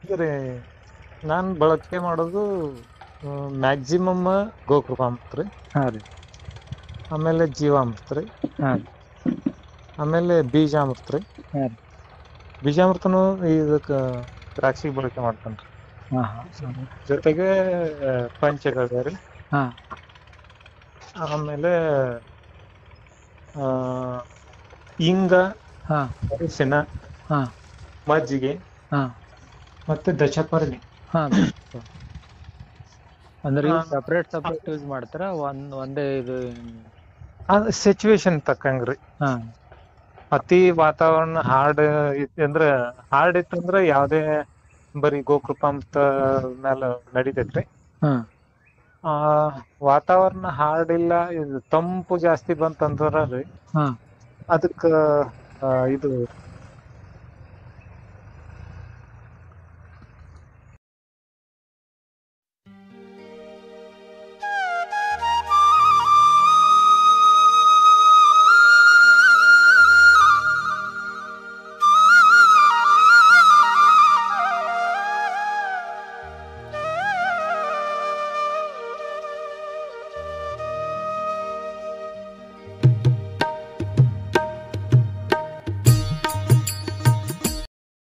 ಅಂದ್ರೆ ನಾನು ಬಳಕೆ ಮಾಡೋದು ಮ್ಯಾಕ್ಸಿಮಮ್ ಗೋಕೃಪಾಮೃತ ರೀ ಹಾಂ ರೀ ಆಮೇಲೆ ಜೀವಾಮೃತ ರೀ ಹಾಂ ರೀ ಆಮೇಲೆ ಬೀಜಾಮೃತ ರೀ ಹಾಂ ರೀ ಬೀಜಾಮೃತನು ಇದಕ್ಕೆ ದ್ರಾಕ್ಷಿಗೆ ಬಳಕೆ ಮಾಡ್ತಾನೆ ರೀ ಹಾಂ ಹಾಂ ಜೊತೆಗೆ ಆ, ಪಂಚಗವ್ಯ ರೀ ಹಾಂ ಆಮೇಲೆ ಆ, ಇಂಗ ಹಾಂ ಅರಿಶಿನ ಹಾಂ ಮಜ್ಜಿಗೆ ಹಾಂ ಮತ್ತೆ ದಶಪರ್ಣಿ ಹಾಂ ಅಂದ್ರೆ ಹಾ. ಸಪ್ರೇಟ್ ಸಪ್ರೇಟ್ ಯೂಸ್ ಮಾಡ್ತಾರ ಒಂದ್ ಒಂದೇ ಇದು ಅದು ಸಿಚುವೇಶನ್ ತಕ್ಕಂಗ್ರಿ ಹಾಂ ಅತಿ ವಾತಾವರಣ ಹಾರ್ಡ್ ಅಂದ್ರ ಹಾರ್ಡ್ ಇತ್ತಂದ್ರ ಯಾವ್ದೇ ಬರೀ ಗೋಕೃಪಾಮೃತ ಮ್ಯಾಲ ನಡಿತೈತ್ರಿ ಹಾಂ ಆ ವಾತಾವರಣ ಹಾರ್ಡ್ ಇಲ್ಲ ಇದು ತಂಪು ಜಾಸ್ತಿ ಬಂತಂದ್ರ ರೀ ಹಾಂ ಅದಕ್ಕ ಆ, ಇದು